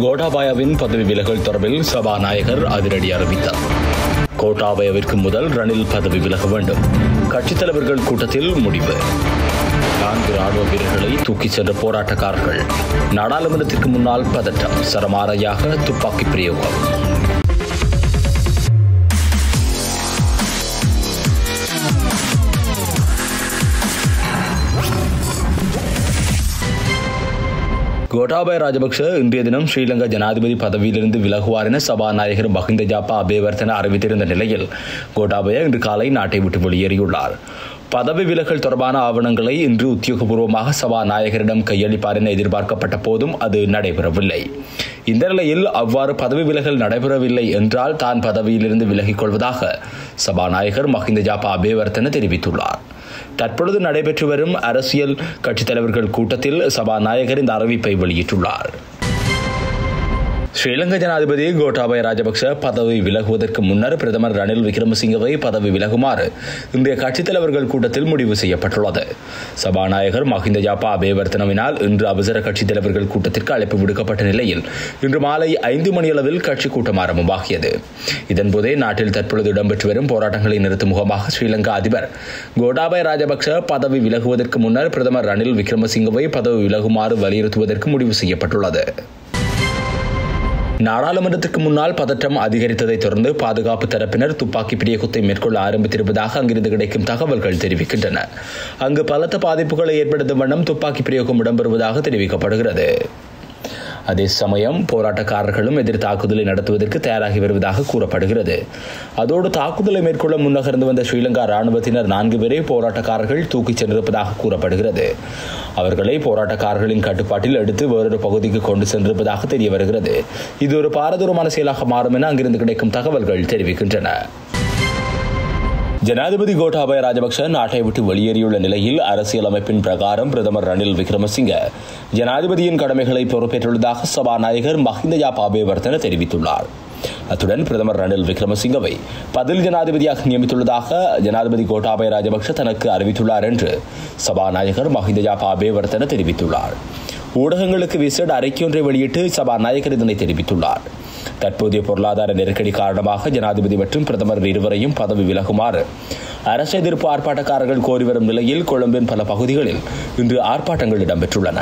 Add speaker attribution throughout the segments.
Speaker 1: கோட்டாபாயாவின் பதவி விலகல் தொடர்பில் சபாநாயகர் அதிரடி அறிவித்தார் கோட்டாபயவிற்கு முதல் ரணில் பதவி விலக வேண்டும் கட்சித் தலைவர்கள் கூட்டத்தில் முடிவு நான்கு ராணுவ வீரர்களை தூக்கிச் சென்ற போராட்டக்காரர்கள் நாடாளுமன்றத்திற்கு முன்னால் பதட்டம் சரமாரியாக துப்பாக்கி பிரயோகம் கோட்டாபய ராஜபக்ஷ இன்றைய தினம் ஸ்ரீலங்கா ஜனாதிபதி பதவியிலிருந்து விலகுவார் என சபாநாயகர் மஹிந்த ஜாப்பா அபேவர்த்தன அறிவித்திருந்த நிலையில் கோட்டாபய இன்று காலை நாட்டை விட்டு வெளியேறியுள்ளார் பதவி விலகல் தொடர்பான ஆவணங்களை இன்று உத்தியோகபூர்வமாக சபாநாயகரிடம் கையளிப்பார் என எதிர்பார்க்கப்பட்ட போதும் அது நடைபெறவில்லை இந்த நிலையில் அவ்வாறு பதவி விலகல் நடைபெறவில்லை என்றால் தான் பதவியிலிருந்து விலகிக் கொள்வதாக சபாநாயகர் மஹிந்த ஜாப்பா அபேவர்த்தன தெரிவித்துள்ளார் தற்பொழுது நடைபெற்று வரும் அரசியல் கட்சித் தலைவர்கள் கூட்டத்தில் சபாநாயகர் இந்த அறிவிப்பை வெளியிட்டுள்ளார் ஸ்ரீலங்கா ஜனாதிபதி கோட்டாபய ராஜபக்ச பதவி விலகுவதற்கு முன்னர் பிரதமர் ரணில் விக்ரமசிங்கவை பதவி விலகுமாறு இன்றைய கட்சித் தலைவர்கள் கூட்டத்தில் முடிவு செய்யப்பட்டுள்ளது சபாநாயகர் மஹிந்த ஜாப்பா அபேவர்த்தனவினால் இன்று அவசர கட்சித் தலைவர்கள் கூட்டத்திற்கு அழைப்பு விடுக்கப்பட்ட நிலையில் இன்று மாலை ஐந்து மணியளவில் கட்சி கூட்டம் ஆரம்பமாகியது இதன்போதே நாட்டில் தற்பொழுது இடம்பெற்று வரும் போராட்டங்களை நிறுத்தும் முகமாக ஸ்ரீலங்கா அதிபர் கோட்டாபய ராஜபக்ச பதவி விலகுவதற்கு முன்னர் பிரதமர் ரணில் விக்ரமசிங்கவை பதவி விலகுமாறு வலியுறுத்துவதற்கு முடிவு செய்யப்பட்டுள்ளது நாடாளுமன்றத்திற்கு முன்னால் பதற்றம் அதிகரித்ததைத் தொடர்ந்து பாதுகாப்பு தரப்பினர் துப்பாக்கி பிரயோகத்தை மேற்கொள்ள ஆரம்பித்திருப்பதாக அங்கிருந்து கிடைக்கும் தகவல்கள் தெரிவிக்கின்றன அங்கு பலத்த பாதிப்புகளை ஏற்படுத்தும் வண்ணம் துப்பாக்கி பிரயோகம் இடம்பெறுவதாக தெரிவிக்கப்படுகிறது அதே சமயம் போராட்டக்காரர்களும் எதிர் தாக்குதலை நடத்துவதற்கு தயாராகி வருவதாக கூறப்படுகிறது அதோடு தாக்குதலை மேற்கொள்ள முன்னகர்ந்து வந்த ஸ்ரீலங்கா ராணுவத்தினர் நான்கு பேரை போராட்டக்காரர்கள் தூக்கிச் சென்றிருப்பதாக கூறப்படுகிறது அவர்களை போராட்டக்காரர்களின் கட்டுப்பாட்டில் எடுத்து வேறொரு பகுதிக்கு கொண்டு சென்றிருப்பதாக தெரிய வருகிறது இது ஒரு பாரதூரமான செயலாக மாறும் என அங்கிருந்து கிடைக்கும் தகவல்கள் தெரிவிக்கின்றன ஜனாதிபதி கோட்டாபய ராஜபக்ஷ நாட்டை விட்டு வெளியேறியுள்ள நிலையில் அரசியலமைப்பின் பிரகாரம் பிரதமர் ரணில் விக்ரமசிங்க ஜனாதிபதியின் கடமைகளை பொறுப்பேற்றுள்ளதாக சபாநாயகர் மஹிந்த யாபாபேவர்த்தன தெரிவித்துள்ளார் அத்துடன் பிரதமர் ரணில் விக்ரமசிங்கவை பதில் ஜனாதிபதியாக நியமித்துள்ளதாக ஜனாதிபதி கோட்டாபய ராஜபக்ஷ தனக்கு அறிவித்துள்ளார் என்று சபாநாயகர் மஹிந்த யாபாபேவர்த்தன தெரிவித்துள்ளார் ஊடகங்களுக்கு விசேட அறிக்கையொன்றை வெளியிட்டு சபாநாயகர் இதனை தெரிவித்துள்ளார் தற்போதைய பொருளாதார நெருக்கடி காரணமாக ஜனாதிபதி மற்றும் பிரதமர் இருவரையும் பதவி விலகுமாறு அரசு எதிர்ப்பு ஆர்ப்பாட்டக்காரர்கள் கோரி வரும் நிலையில் கொழும்பின் பல பகுதிகளில் இன்று ஆர்ப்பாட்டங்கள் இடம்பெற்றுள்ளன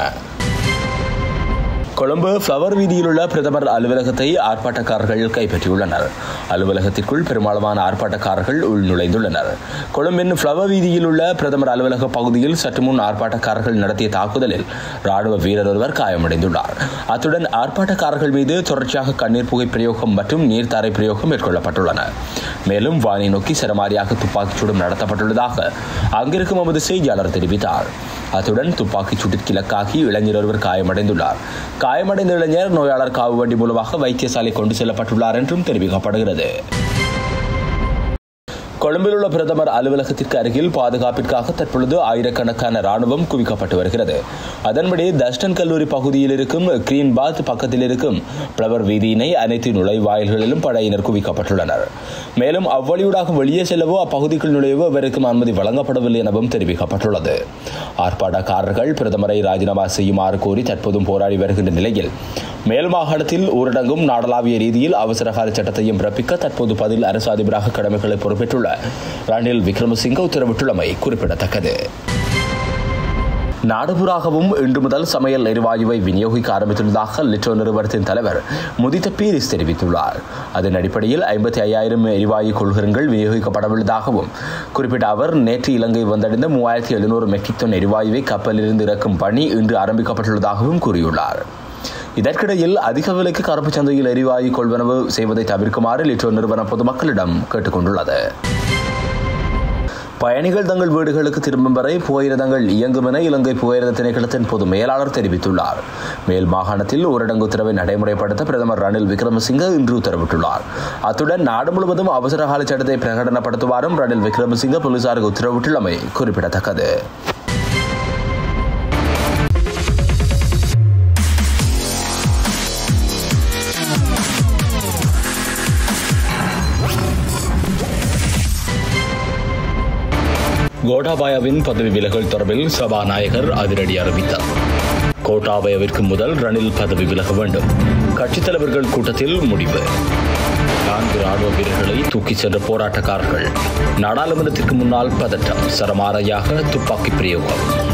Speaker 1: கொழும்பு ஃப்ளவர் வீதியில் உள்ள பிரதமர் அலுவலகத்தை ஆர்ப்பாட்டக்காரர்கள் கைப்பற்றியுள்ளனர் அலுவலகத்திற்குள் பெரும்பாலான ஆர்ப்பாட்டக்காரர்கள் உள்நுழைந்துள்ளனர் கொழும்பின் ஃப்ளவர் வீதியில் உள்ள பிரதமர் அலுவலக பகுதியில் சற்று முன் ஆர்ப்பாட்டக்காரர்கள் நடத்திய தாக்குதலில் ராணுவ வீரர் ஒருவர் காயமடைந்துள்ளார் அத்துடன் ஆர்ப்பாட்டக்காரர்கள் மீது தொடர்ச்சியாக கண்ணீர் புகை பிரயோகம் மற்றும் நீர்த்தாரை பிரயோகம் மேற்கொள்ளப்பட்டுள்ளன மேலும் வானை நோக்கி சரமாரியாக துப்பாக்கிச் சூடும் நடத்தப்பட்டுள்ளதாக அங்கிருக்கும் எமது செய்தியாளர் தெரிவித்தார் அத்துடன் துப்பாக்கிச் சூட்டிற்கு இலக்காகி இளைஞர் ஒருவர் காயமடைந்துள்ளார் காயமடைந்த இளைஞர் நோயாளர் காவு வண்டி மூலமாக வைத்தியசாலை கொண்டு செல்லப்பட்டுள்ளார் என்றும் தெரிவிக்கப்படுகிறது கொழும்பில் உள்ள பிரதமர் அலுவலகத்திற்கு அருகில் பாதுகாப்பிற்காக தற்பொழுது ஆயிரக்கணக்கான ராணுவம் குவிக்கப்பட்டு வருகிறது அதன்படி தஸ்டன் கல்லூரி பகுதியில் இருக்கும் கிரீன் பாத் பக்கத்தில் இருக்கும் பிளவர் வீதியினை அனைத்து நுழைவாயில்களிலும் படையினர் குவிக்கப்பட்டுள்ளனர் மேலும் அவ்வழியூடாக வெளியே செல்லவோ அப்பகுதிக்குள் நுழையவோ இவருக்கும் அனுமதி வழங்கப்படவில்லை எனவும் தெரிவிக்கப்பட்டுள்ளது ஆர்ப்பாட்டக்காரர்கள் பிரதமரை ராஜினாமா செய்யுமாறு கோரி தற்போதும் போராடி வருகின்ற நிலையில் மேல் மாகாணத்தில் ஊரடங்கும் நாடளாவிய ரீதியில் அவசரகால சட்டத்தையும் பிறப்பிக்க தற்போது பதில் அரசு அதிபராக கடமைகளை பொறுப்பேற்றுள்ள ரணில் விக்ரமசிங்க உத்தரவிட்டுள்ளமை குறிப்பிடத்தக்கது நாடுபுறாகவும் இன்று முதல் சமையல் எரிவாயுவை விநியோகிக்க ஆரம்பித்துள்ளதாக லிட்டோ நிறுவனத்தின் தலைவர் முதித்த பீரிஸ் தெரிவித்துள்ளார் அதன் அடிப்படையில் ஐம்பத்தி ஐயாயிரம் எரிவாயு கொள்கலன்கள் விநியோகிக்கப்படவுள்ளதாகவும் குறிப்பிட்ட அவர் நேற்று இலங்கை வந்தடைந்த மூவாயிரத்தி எழுநூறு மெட்ரிக் டன் எரிவாயுவை கப்பலிலிருந்து இறக்கும் பணி இன்று ஆரம்பிக்கப்பட்டுள்ளதாகவும் கூறியுள்ளார் இதற்கிடையில் அதிக விலைக்கு கருப்பு சந்தையில் எரிவாயு கொள்வனவு செய்வதை தவிர்க்குமாறு லிட்டோ நிறுவனம் பொதுமக்களிடம் கேட்டுக்கொண்டுள்ளது பயணிகள் தங்கள் வீடுகளுக்கு திரும்பும் வரை புகையிரதங்கள் இயங்கும் என இலங்கை புகையிரத திணைக்களத்தின் பொது மேலாளர் தெரிவித்துள்ளார் மேல் மாகாணத்தில் ஊரடங்கு உத்தரவை நடைமுறைப்படுத்த பிரதமர் ரணில் விக்ரமசிங்க இன்று உத்தரவிட்டுள்ளார் அத்துடன் நாடு முழுவதும் அவசரகால சட்டத்தை பிரகடனப்படுத்துவாரும் ரணில் விக்ரமசிங்க போலீசாருக்கு உத்தரவிட்டுள்ளமை குறிப்பிடத்தக்கது கோட்டாபாயாவின் பதவி விலகல் தொடர்பில் சபாநாயகர் அதிரடி அறிவித்தார் கோட்டாபயவிற்கு முதல் ரணில் பதவி விலக வேண்டும் கட்சித் தலைவர்கள் கூட்டத்தில் முடிவு நான்கு ராணுவ வீரர்களை தூக்கிச் சென்ற போராட்டக்காரர்கள் நாடாளுமன்றத்திற்கு முன்னால் பதட்டம் சரமாரியாக துப்பாக்கி பிரயோகம்